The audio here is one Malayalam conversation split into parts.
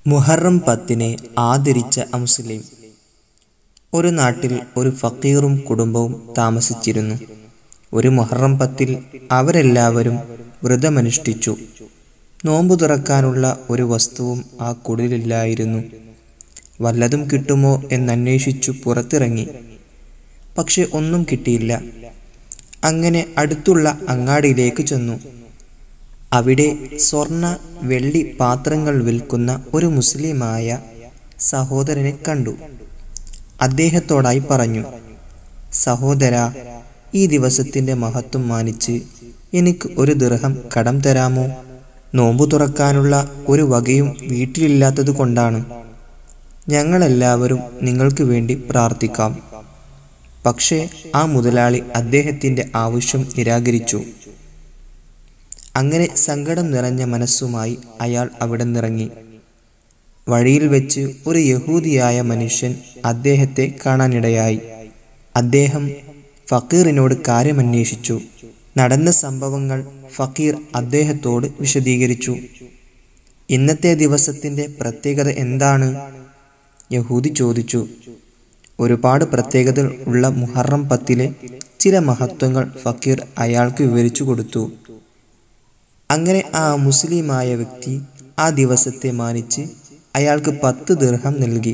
മുഹറം പത്തിനെ ആദരിച്ച അമുസ്ലിം ഒരു നാട്ടിൽ ഒരു ഫക്കീറും കുടുംബവും താമസിച്ചിരുന്നു ഒരു മുഹറം പത്തിൽ അവരെല്ലാവരും വ്രതമനുഷ്ഠിച്ചു നോമ്പു തുറക്കാനുള്ള ഒരു വസ്തുവും ആ കുടിലില്ലായിരുന്നു വല്ലതും കിട്ടുമോ എന്നന്വേഷിച്ചു പുറത്തിറങ്ങി പക്ഷെ ഒന്നും കിട്ടിയില്ല അങ്ങനെ അടുത്തുള്ള അങ്ങാടിയിലേക്ക് ചെന്നു അവിടെ സ്വർണ വെള്ളി പാത്രങ്ങൾ വിൽക്കുന്ന ഒരു മുസ്ലിമായ സഹോദരനെ കണ്ടു അദ്ദേഹത്തോടായി പറഞ്ഞു സഹോദര ഈ ദിവസത്തിന്റെ മഹത്വം മാനിച്ച് എനിക്ക് ഒരു ദൃഹം കടം തരാമോ നോമ്പു തുറക്കാനുള്ള ഒരു വകയും വീട്ടിലില്ലാത്തത് കൊണ്ടാണ് ഞങ്ങളെല്ലാവരും നിങ്ങൾക്ക് വേണ്ടി പ്രാർത്ഥിക്കാം പക്ഷേ ആ മുതലാളി അദ്ദേഹത്തിന്റെ ആവശ്യം നിരാകരിച്ചു അങ്ങനെ സങ്കടം നിറഞ്ഞ മനസ്സുമായി അയാൾ അവിടെ നിറങ്ങി വഴിയിൽ വെച്ച് ഒരു യഹൂദിയായ മനുഷ്യൻ അദ്ദേഹത്തെ കാണാനിടയായി അദ്ദേഹം ഫക്കീറിനോട് കാര്യമന്വേഷിച്ചു നടന്ന സംഭവങ്ങൾ ഫക്കീർ അദ്ദേഹത്തോട് വിശദീകരിച്ചു ഇന്നത്തെ ദിവസത്തിന്റെ പ്രത്യേകത എന്താണ് യഹൂദി ചോദിച്ചു ഒരുപാട് പ്രത്യേകതകൾ ഉള്ള മുഹറം പത്തിലെ ചില മഹത്വങ്ങൾ ഫക്കീർ അയാൾക്ക് വിവരിച്ചു കൊടുത്തു അങ്ങനെ ആ മുസ്ലിമായ വ്യക്തി ആ ദിവസത്തെ മാനിച്ച് അയാൾക്ക് പത്ത് ദീർഘം നൽകി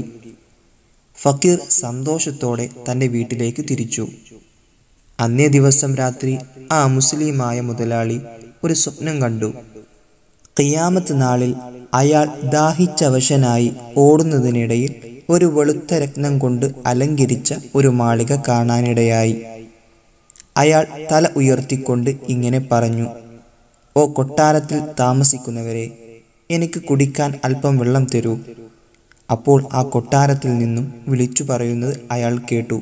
ഫക്കീർ സന്തോഷത്തോടെ തൻ്റെ വീട്ടിലേക്ക് തിരിച്ചു അന്നേ ദിവസം രാത്രി ആ മുസ്ലിമായ മുതലാളി ഒരു സ്വപ്നം കണ്ടു ഖിയാമത്ത് നാളിൽ അയാൾ ദാഹിച്ചവശനായി ഓടുന്നതിനിടയിൽ ഒരു വെളുത്ത രത്നം കൊണ്ട് അലങ്കരിച്ച ഒരു മാളിക കാണാനിടയായി അയാൾ തല ഉയർത്തിക്കൊണ്ട് ഇങ്ങനെ പറഞ്ഞു ഓ കൊട്ടാരത്തിൽ താമസിക്കുന്നവരെ എനിക്ക് കുടിക്കാൻ അല്പം വെള്ളം തരൂ അപ്പോൾ ആ കൊട്ടാരത്തിൽ നിന്നും വിളിച്ചു പറയുന്നത് അയാൾ കേട്ടു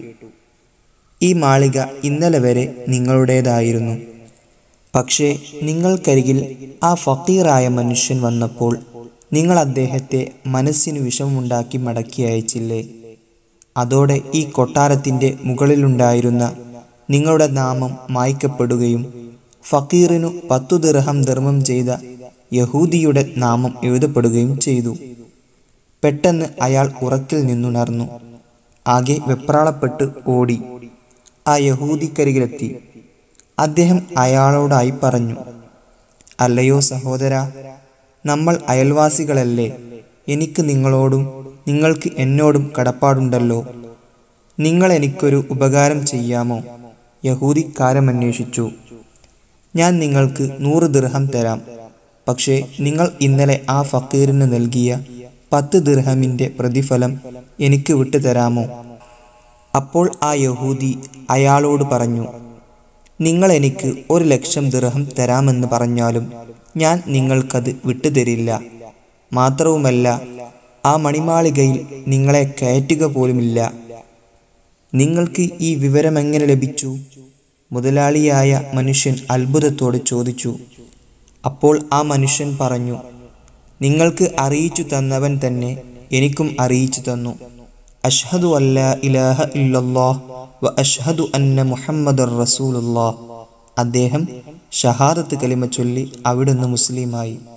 ഈ മാളിക ഇന്നലെ വരെ നിങ്ങളുടേതായിരുന്നു പക്ഷേ നിങ്ങൾക്കരികിൽ ആ ഫക്കീറായ മനുഷ്യൻ വന്നപ്പോൾ നിങ്ങൾ അദ്ദേഹത്തെ മനസ്സിന് വിഷമമുണ്ടാക്കി മടക്കി അയച്ചില്ലേ അതോടെ ഈ കൊട്ടാരത്തിൻ്റെ മുകളിലുണ്ടായിരുന്ന നിങ്ങളുടെ നാമം മായ്ക്കപ്പെടുകയും ഫക്കീറിനു പത്തു ദിർഹം ധർമ്മം ചെയ്ത യഹൂദിയുടെ നാമം എഴുതപ്പെടുകയും ചെയ്തു പെട്ടെന്ന് അയാൾ ഉറക്കിൽ നിന്നുണർന്നു ആകെ വെപ്രാളപ്പെട്ട് ഓടി ആ യഹൂദിക്കരികിലെത്തി അദ്ദേഹം അയാളോടായി പറഞ്ഞു അല്ലയോ സഹോദര നമ്മൾ അയൽവാസികളല്ലേ എനിക്ക് നിങ്ങളോടും നിങ്ങൾക്ക് എന്നോടും കടപ്പാടുണ്ടല്ലോ നിങ്ങൾ എനിക്കൊരു ഉപകാരം ചെയ്യാമോ യഹൂദിക്കാരം അന്വേഷിച്ചു ഞാൻ നിങ്ങൾക്ക് നൂറ് ദിർഹം തരാം പക്ഷേ നിങ്ങൾ ഇന്നലെ ആ ഫക്കീറിന് നൽകിയ പത്ത് ദിർഹമിൻ്റെ പ്രതിഫലം എനിക്ക് വിട്ടുതരാമോ അപ്പോൾ ആ യഹൂദി അയാളോട് പറഞ്ഞു നിങ്ങൾ എനിക്ക് ഒരു ലക്ഷം ദിർഹം തരാമെന്ന് പറഞ്ഞാലും ഞാൻ നിങ്ങൾക്കത് വിട്ടുതരില്ല മാത്രവുമല്ല ആ മണിമാളികയിൽ നിങ്ങളെ കയറ്റുക പോലുമില്ല നിങ്ങൾക്ക് ഈ വിവരം എങ്ങനെ ലഭിച്ചു മുതലാളിയായ മനുഷ്യൻ അത്ഭുതത്തോടെ ചോദിച്ചു അപ്പോൾ ആ മനുഷ്യൻ പറഞ്ഞു നിങ്ങൾക്ക് അറിയിച്ചു തന്നവൻ തന്നെ എനിക്കും അറിയിച്ചു തന്നു അഷ്ഹദു അല്ല ഇലാഹ ഇല്ലല്ലാഹ് വ അഷ്ഹദു അന്ന മുഹമ്മദ് റസൂലുല്ലാഹ് അദ്ദേഹം ഷഹാദത്ത് കലിമ ചൊല്ലി അവിടുന്ന് മുസ്ലിമായി